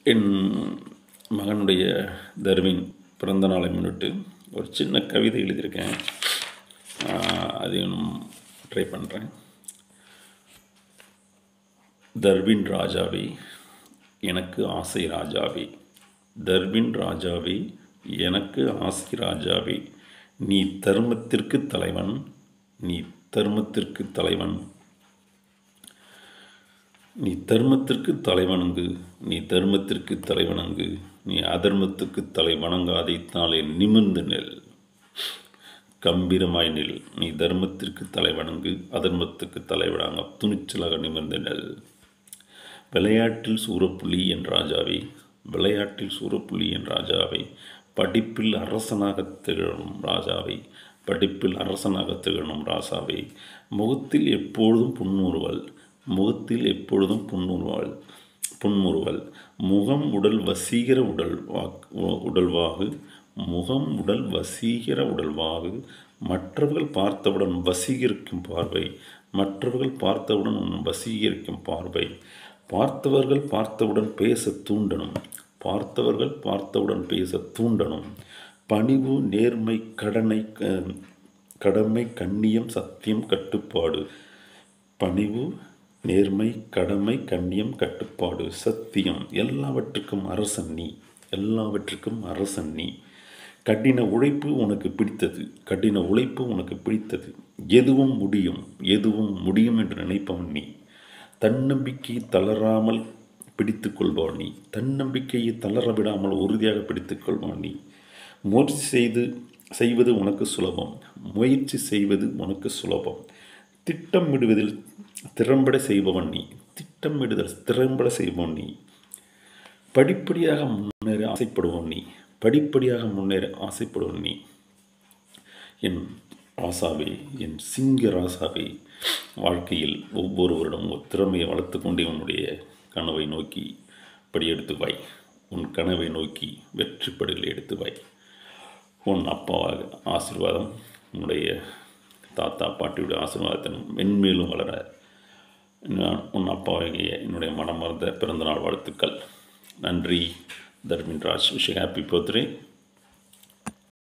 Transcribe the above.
என் மகனுடைய தர்வின் பிறந்த நாளை முன்னிட்டு ஒரு சின்ன கவிதை எழுதியிருக்கேன் ஆஹ் அதையும் ட்ரை பண்ணுறேன் தர்வின் ராஜாவே எனக்கு ஆசை ராஜாவே தர்வின் ராஜாவே எனக்கு ஆசை ராஜாவே நீ தர்மத்திற்கு தலைவன் நீ தர்மத்திற்கு தலைவன் நீ தர்மத்திற்கு தலைவணங்கு நீ தர்மத்திற்கு தலைவணங்கு நீ அதர்மத்துக்கு தலை வணங்காதைத்தாலே நிமிர்ந்து நெல் கம்பீரமாய் நில் நீ தர்மத்திற்கு தலைவணங்கு அதர்மத்துக்கு தலைவணங்க துணிச்சலாக நிமிர்ந்து நெல் விளையாட்டில் சூரப்புலி என் ராஜாவே விளையாட்டில் சூரப்புலி என் ராஜாவை படிப்பில் அரசனாக திகழும் ராஜாவை படிப்பில் அரசனாக திகழும் ராசாவை முகத்தில் எப்பொழுதும் புன்முறுவல் முகத்தில் எப்பொழுதும் புன்முறுவல் புன்முறுவல் முகம் உடல் வசீகர உடல் வாக்கு உடல்வாகு முகம் உடல் வசீகர உடல்வாகு மற்றவர்கள் பார்த்தவுடன் வசீகரிக்கும் பார்வை மற்றவர்கள் பார்த்தவுடன் உன் வசீகரிக்கும் பார்வை பார்த்தவர்கள் பார்த்தவுடன் பேச தூண்டணும் பார்த்தவர்கள் பார்த்தவுடன் பேச தூண்டணும் பணிவு நேர்மை கடனை க- கடமை கண்ணியம் சத்தியம் கட்டுப்பாடு பணிவு நேர்மை கடமை கண்ணியம் கட்டுப்பாடு சத்தியம் எல்லாவற்றுக்கும் அரசன் நீ எல்லாவற்றுக்கும் அரசன் நீ கடின உழைப்பு உனக்கு பிடித்தது கடின உழைப்பு உனக்கு பிடித்தது எதுவும் முடியும் எதுவும் முடியும் என்று நினைப்பவன் நீ தன்னம்பிக்கை தளராமல் பிடித்துக் கொள்பவன் நீ தன்னம்பிக்கையை தளர விடாமல் உறுதியாக பிடித்துக் கொள்பவன் நீ முயற்சி செய்து செய்வது உனக்கு சுலபம் முயற்சி செய்வது உனக்கு சுலபம் திட்டமிடுவதில் திறம்பட செய்பவன் நீ திட்டமிடுதல் திறம்பட செய்பவன் நீ படிப்படியாக முன்னேற ஆசைப்படுவோம் நீ படிப்படியாக முன்னேற ஆசைப்படுவோம் நீ என் ராசாவே என் சிங்க ராசாவே வாழ்க்கையில் ஒவ்வொரு வருடம் ஒரு திறமையை வளர்த்து கொண்டே உன்னுடைய கனவை நோக்கி படி எடுத்து வை உன் கனவை நோக்கி வெற்றி படியில் எடுத்து வை உன் அப்பாவாக ஆசீர்வாதம் உன்னுடைய தாத்தா பாட்டியுடைய ஆசீர்வாதத்தின் மென்மேலும் வளர நான் உன் அப்பாவாகிய என்னுடைய மனமார்ந்த பிறந்தநாள் வாழ்த்துக்கள் நன்றி Dharmin Raj wish happy birthday